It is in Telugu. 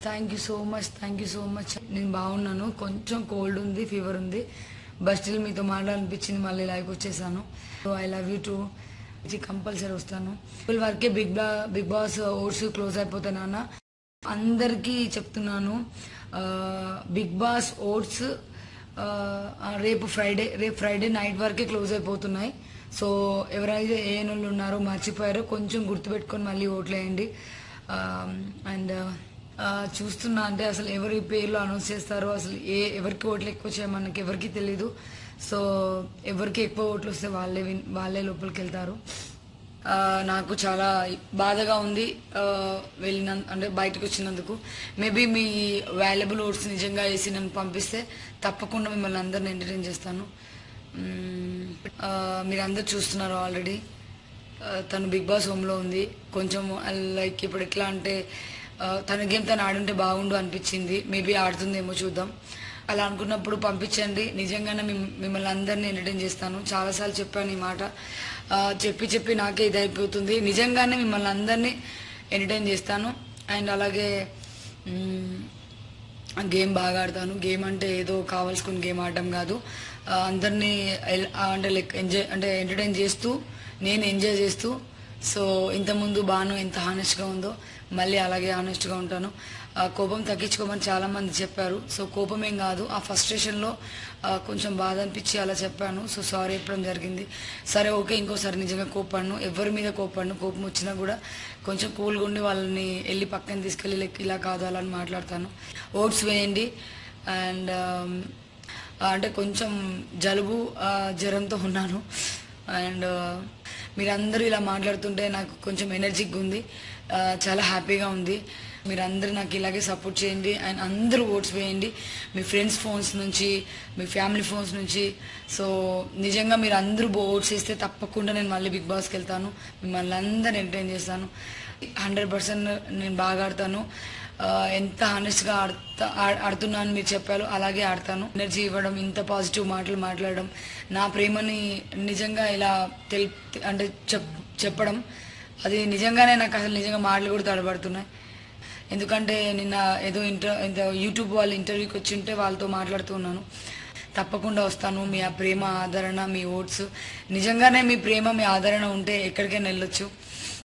Thank you so much thank you so much నేను బాగున్నాను కొంచెం కోల్డ్ ఉంది ఫీవర్ ఉంది బట్ స్టిల్ మీతో మాట్లాడాలనిపించింది మళ్ళీ లైవ్ వచ్చేసాను I love you too compulsory వస్తాను వీళ్ళ వరకే బిగ్ బా బిగ్ బాస్ ఓట్స్ క్లోజ్ అయిపోతానన్న అందరికీ చెప్తున్నాను ఆ, బిగ్ బాస్ ఓట్స్ ఆ, రేపు ఫ్రైడే రేపు ఫ్రైడే నైట్ వరకే క్లోజ్ అయిపోతున్నాయి సో ఎవరైతే ఏ వాళ్ళు ఉన్నారో మర్చిపోయారో కొంచెం గుర్తుపెట్టుకొని మళ్ళీ ఓట్లేయండి అండ్ చూస్తున్నా అంటే అసలు ఎవరి పేర్లు అనౌన్స్ చేస్తారో అసలు ఏ ఎవరికి ఓట్లు ఎక్కువ వచ్చాయో మనకి ఎవరికి తెలీదు సో ఎవరికి ఎక్కువ ఓట్లు వస్తే వాళ్ళే విన్- వాళ్ళే లోపలికి వెళ్తారు ఆ, నాకు చాలా బాధగా ఉంది ఆ, వెళ్ళిన అంటే బయటకు వచ్చినందుకు మేబీ మీ వాల్యుబుల్ ఓట్స్ నిజంగా వేసి నన్ను పంపిస్తే తప్పకుండా మిమ్మల్ని అందరిని ఎంటర్టైన్ చేస్తాను మ్మ్. ఆ, మీరు అందరు చూస్తున్నారు ఆల్రెడీ ఆ, తను బిగ్ బాస్ హోమ్లో ఉంది కొంచెం లైక్ ఇప్పుడు ఎట్లా అంటే ఆ, తన గేమ్ తను ఆడుంటే బాగుండు అనిపించింది మేబీ ఆడుతుందేమో చూద్దాం అలా అనుకున్నప్పుడు పంపించండి నిజంగానే మిమ్- మిమ్మల్ని అందరినీ ఎంటర్టైన్ చేస్తాను చాలాసార్లు చెప్పాను ఈ మాట ఆ, చెప్పి చెప్పి నాకే ఇదైపోతుంది నిజంగానే మిమ్మల్ని అందరినీ ఎంటర్టైన్ చేస్తాను అండ్ అలాగే మ్మ్, గేమ్ బాగా ఆడతాను గేమ్ అంటే ఏదో కావాల్సుకుని గేమ్ ఆడటం కాదు ఆ, అందరినీ ఎల్- ఆ, అంటే లైక్ ఎంజాయ్ అంటే ఎంటర్టైన్ చేస్తూ నేను ఎంజాయ్ చేస్తూ సో ఇంతకుముందు బాను ఎంత హానెస్ట్గా ఉందో మళ్ళీ అలాగే హానెస్ట్గా ఉంటాను ఆ, కోపం తగ్గించుకోమని చాలా మంది చెప్పారు సో కోపం ఏం కాదు ఆ ఫస్ట్రేషన్లో కొంచెం బాధ అనిపించి అలా చెప్పాను సో సారీ చెప్పడం జరిగింది సరే ఓకే ఇంకోసారి నిజంగా కోపాను ఎవరి మీద కోపాను కోపం వచ్చినా కూడా కొంచెం కూల్గా ఉండి వాళ్ళని వెళ్ళి పక్కన తీసుకెళ్ళి లైక్ ఇలా కాదు అలా అని మాట్లాడతాను ఓట్స్ వేయండి అండ్ అంటే కొంచెం జలుబు ఆ, జ్వరంతో ఉన్నాను అండ్ మీరందరూ ఇలా మాట్లాడుతుంటే నాకు కొంచెం ఎనర్జిక్గా ఉంది ఆ, చాలా హ్యాపీగా ఉంది మీరందరూ నాకు ఇలాగే సపోర్ట్ చేయండి అండ్ అందరూ ఓట్స్ వేయండి మీ ఫ్రెండ్స్ ఫోన్స్ నుంచి మీ ఫ్యామిలీ ఫోన్స్ నుంచి సో నిజంగా మీరు అందరూ ఓట్స్ వేస్తే తప్పకుండా నేను మళ్ళీ బిగ్ బాస్కి వెళ్తాను మిమ్మల్ని అందరూ ఎంటర్టైన్ చేస్తాను హండ్రెడ్ పర్సెంట్ నేను బాగా ఆడతాను ఆ, ఎంత హానెస్ట్గా ఆడతా ఆ- ఆడుతున్నాను మీరు చెప్పారు అలాగే ఆడతాను ఎనర్జీ ఇవ్వడం ఇంత పాజిటివ్ మాటలు మాట్లాడడం నా ప్రేమని నిజంగా ఇలా తెల్ అంటే చెప్ చెప్పడం అది నిజంగానే నాకు అసలు నిజంగా మాటలు కూడా తడబడుతున్నాయి ఎందుకంటే నిన్న ఏదో ఇంటర్ ఇంత యూట్యూబ్ వాళ్ళు ఇంటర్వ్యూకి వచ్చి ఉంటే వాళ్ళతో మాట్లాడుతూ ఉన్నాను తప్పకుండా వస్తాను మీ ఆ ప్రేమ ఆదరణ మీ ఓట్స్ నిజంగానే మీ ప్రేమ మీ ఆదరణ ఉంటే ఎక్కడికైనా వెళ్ళొచ్చు